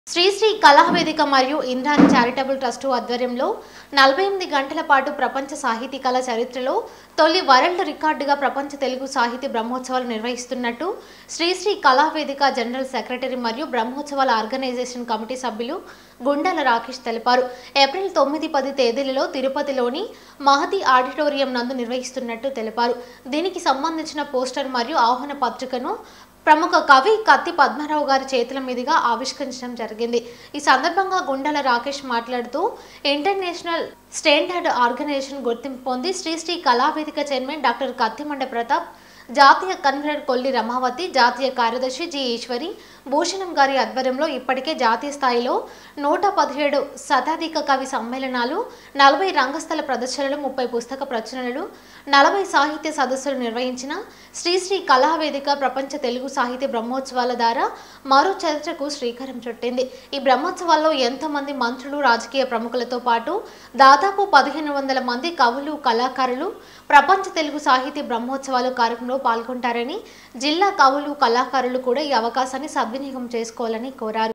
శ్రీశ్రీ కళావేదిక మరియు ఇంద్రాని charitable trust ఆధ్వర్యంలో నలభై ఎనిమిది గంటల పాటు ప్రపంచ సాహితీ కళ చరిత్రలో తొలి వరల్డ్ రికార్డుగా ప్రపంచ తెలుగు సాహితీ బ్రహ్మోత్సవాలు నిర్వహిస్తున్నట్టు శ్రీశ్రీ కళావేదిక జనరల్ సెక్రటరీ మరియు బ్రహ్మోత్సవాల ఆర్గనైజేషన్ కమిటీ సభ్యులు గుండాల రాకేష్ తెలిపారు ఏప్రిల్ తొమ్మిది పది తేదీలలో తిరుపతిలోని మహతి ఆడిటోరియం నందు నిర్వహిస్తున్నట్టు తెలిపారు దీనికి సంబంధించిన పోస్టర్ మరియు ఆహ్వాన పత్రికను ప్రముఖ కవి కత్తి పద్మారావు గారి చేతుల మీదుగా ఆవిష్కరించడం జరిగింది ఈ సందర్భంగా గుండెల రాకేష్ మాట్లాడుతూ ఇంటర్నేషనల్ స్టాండర్డ్ ఆర్గనైజేషన్ గుర్తింపు పొంది శ్రీశ్రీ కళావేదిక చైర్మన్ డాక్టర్ కత్తిమండ ప్రతాప్ జాతీయ కన్వీనర్ కొల్లి రమావతి జాతీయ కార్యదర్శి జి ఈశ్వరి భూషణం గారి ఆధ్వర్యంలో ఇప్పటికే జాతీయ స్థాయిలో నూట పదిహేడు శతాధిక కవి సమ్మేళనాలు నలభై రంగస్థల ప్రదర్శనలు ముప్పై పుస్తక ప్రచురణలు నలభై సాహిత్య సదస్సులు నిర్వహించిన శ్రీశ్రీ కళావేదిక ప్రపంచ తెలుగు సాహిత్య బ్రహ్మోత్సవాల ద్వారా మరో చరిత్రకు శ్రీకారం చుట్టింది ఈ బ్రహ్మోత్సవాల్లో ఎంతోమంది మంత్రులు రాజకీయ ప్రముఖులతో పాటు దాదాపు పదిహేను వందల మంది కవులు కళాకారులు ప్రపంచ తెలుగు సాహితీ బ్రహ్మోత్సవాలు కార్యక్రమంలో పాల్గొంటారని జిల్లా కవులు కళాకారులు కూడా ఈ అవకాశాన్ని సద్వినియోగం చేసుకోవాలని కోరారు